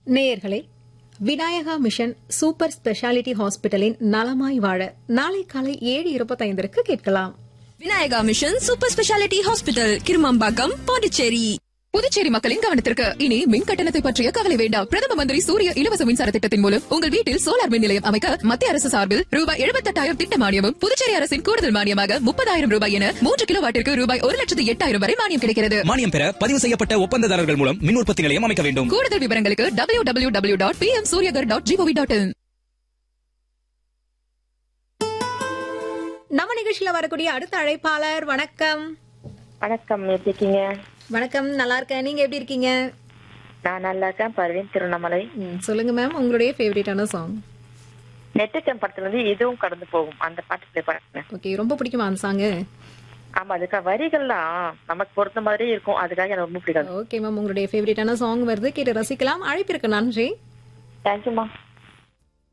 நேயர்களே Vinayaka mission super speciality ஹாஸ்பிட்டலின் நலமாய் வாழ நாளை காலை ஏழு இருபத்தைந்திற்கு கேட்கலாம் Vinayaka mission super speciality hospital Kirumambakkam Pondicherry Puducherry மக்களின் கவனத்திற்கு இனி மின் கட்டணத்தை பற்றிய கவலை வேண்டாம் பிரதம மந்திரி சூரிய இலவச மின்சார திட்டத்தின் மூலம் உங்கள் வீட்டில் சோலார் மின் நிலையம் அமைக்க மத்திய அரசு சார்பில் ரூபாய் எழுபத்தெட்டாயிரம் திட்ட மானியமும் புதுச்சேரி அரசின் கூடுதல் மானியமாக முப்பதாயிரம் ரூபாய் என மூன்று கிலோ வாட்டிற்கு ரூபாய் ஒரு லட்சத்து எட்டாயிரம் வரை மானியம் கிடைக்கிறது மானியம் பெற பதிவு செய்யப்பட்ட ஒப்பந்ததாரர்கள் மூலம் மின் உற்பத்தி நிலையம் அமைக்க வேண்டும் கூடுதல் விவரங்களுக்கு W W W dot P M Suryaghar dot G O V dot in நம்ம நிகழ்ச்சியில வரக்கூடிய அடுத்த அழைப்பாளர் வணக்கம் வணக்கம் எப்படி இருக்கீங்க வணக்கம் நல்லா இருக்கேன் நீங்க எப்படி இருக்கீங்க நான் நல்லா இருக்கேன் பர்வீன் திருவண்ணாமலை ம், சொல்லுங்க மேம் உங்களுடைய ஃபேவரட்டான சாங் நெட்டுக்கம் படத்துல இருந்து இதுவும் கடந்து போகும் அந்த பாட்டு ப்ளே பண்ணேன் ஓகே ரொம்ப பிடிக்குமா அந்த சாங்கு ஆமா அதுக்கு வரிகள்லாம் நமக்கு பொறுத்த மாதிரி இருக்கும் அதுக்காக எனக்கு ரொம்ப பிடிக்காது ஓகே மேம் உங்களுடைய ஃபேவரட்டான சாங் வருது கேட்டு ரசிக்கலாம் அழைப்பிற்கு நன்றி தேங்க்யூமா